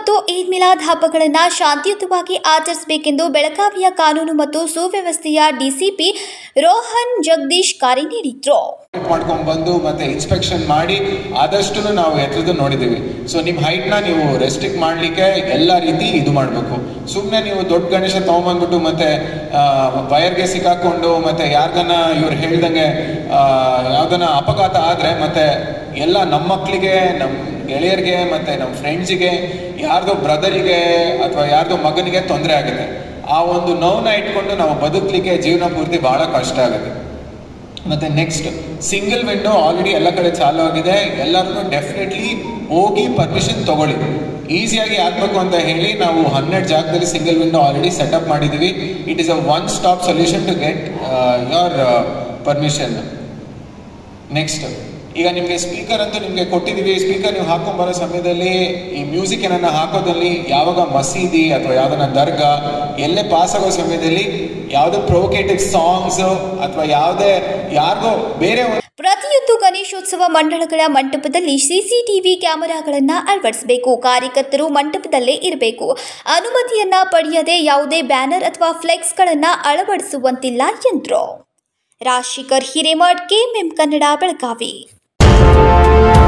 ಮತ್ತು ಈದ್ ಮಿಲಾದ್ ಹಬ್ಬಗಳನ್ನು ಶಾಂತಿಯುತವಾಗಿ ಆಚರಿಸಬೇಕೆಂದು ಬೆಳಗಾವಿಯ ಕಾನೂನು ಮತ್ತು ಸುವ್ಯವಸ್ಥೆಯ ಡಿಸಿಪಿ ರೋಹನ್ ಜಗದೀಶ್ ಕರೆ ನೀಡಿದ್ರು ಮಾಡ್ಕೊಂಡ್ ಬಂದು ಮತ್ತೆ ಇನ್ಸ್ಪೆಕ್ಷನ್ ಮಾಡಿ ಆದಷ್ಟು ನಾವು ಎತ್ತರದ್ದು ನೋಡಿದೀವಿ ಸೊ ನಿಮ್ ಹೈಟ್ ನ ನೀವು ರೆಸ್ಟ್ರಿಕ್ಟ್ ಮಾಡ್ಲಿಕ್ಕೆ ಎಲ್ಲ ರೀತಿ ಇದು ಮಾಡ್ಬೇಕು ಸುಮ್ನೆ ನೀವು ದೊಡ್ಡ ಗಣೇಶ ತಗೊಂಬಂದ್ಬಿಟ್ಟು ಮತ್ತೆ ವಯರ್ಗೆ ಸಿಕ್ಕಾಕೊಂಡು ಮತ್ತೆ ಯಾರ್ದನ್ನ ಇವ್ರು ಹೇಳ್ದಂಗೆ ಆ, ಯಾವ್ದನ್ನ ಅಪಘಾತ ಆದ್ರೆ ಮತ್ತೆ ಎಲ್ಲ ನಮ್ಮ ಮಕ್ಕಳಿಗೆ ನಮ್ಮ ಗೆಳೆಯರಿಗೆ ಮತ್ತೆ ನಮ್ಮ ಫ್ರೆಂಡ್ಸಿಗೆ ಯಾರ್ದೋ ಬ್ರದರಿಗೆ ಅಥವಾ ಯಾರ್ದೋ ಮಗನಿಗೆ ತೊಂದರೆ ಆಗುತ್ತೆ ಆ ಒಂದು ನೋವನ್ನ ಇಟ್ಕೊಂಡು ನಾವು ಬದುಕಲಿಕ್ಕೆ ಜೀವನ ಪೂರ್ತಿ ಬಹಳ ಕಷ್ಟ ಆಗುತ್ತೆ ಮತ್ತೆ ನೆಕ್ಸ್ಟ್ ಸಿಂಗಲ್ ವಿಂಡೋ ಆಲ್ರೆಡಿ ಎಲ್ಲ ಕಡೆ ಚಾಲು ಆಗಿದೆ ಎಲ್ಲರೂ ಡೆಫಿನೆಟ್ಲಿ ಹೋಗಿ ಪರ್ಮಿಷನ್ ತಗೊಳ್ಳಿ ಈಸಿಯಾಗಿ ಆಗ್ಬೇಕು ಅಂತ ಹೇಳಿ ನಾವು ಹನ್ನೆರಡು ಜಾಗದಲ್ಲಿ ಸಿಂಗಲ್ ವಿಂಡೋ ಆಲ್ರೆಡಿ ಸೆಟಪ್ ಮಾಡಿದ್ದೀವಿ it is a one stop solution to get your permission next ಈಗ ನಿಮಗೆ ಸ್ಪೀಕರ್ ಅಂತೂ ನಿಮಗೆ ಕೊಟ್ಟಿದ್ದೀವಿ ಸ್ಪೀಕರ್ ನೀವು ಹಾಕೊಂಬರೋ ಸಮಯದಲ್ಲಿ ಈ ಮ್ಯೂಸಿಕ್ ಏನನ್ನ ಹಾಕೋದಲ್ಲಿ ಯಾವಾಗ ಮಸೀದಿ ಅಥವಾ ಯಾವ್ದನ್ನ ದರ್ಗಾ ಎಲ್ಲೇ ಪಾಸ್ ಆಗೋ ಸಮಯದಲ್ಲಿ ಯಾವುದೇ ಪ್ರೊವೊಕೇಟಿವ್ ಸಾಂಗ್ಸ್ ಅಥವಾ ಯಾವುದೇ ಯಾರಿಗೋ ಬೇರೆ ಒಂದು ಪ್ರತಿಯೊಂದು ಗಣೇಶೋತ್ಸವ ಮಂಡಳಗಳ ಮಂಟಪದಲ್ಲಿ ಸಿಸಿಟಿವಿ ಕ್ಯಾಮೆರಾಗಳನ್ನು ಅಳವಡಿಸಬೇಕು ಕಾರ್ಯಕರ್ತರು ಮಂಟಪದಲ್ಲೇ ಇರಬೇಕು ಅನುಮತಿಯನ್ನ ಪಡೆಯದೆ ಯಾವುದೇ ಬ್ಯಾನರ್ ಅಥವಾ ಫ್ಲೆಕ್ಸ್ಗಳನ್ನು ಅಳವಡಿಸುವಂತಿಲ್ಲ ಎಂದರು ರಾಜಶೇಖರ್ ಹಿರೇಮಠ್ ಕೆಎಂಎಂ ಕನ್ನಡ ಬೆಳಗಾವಿ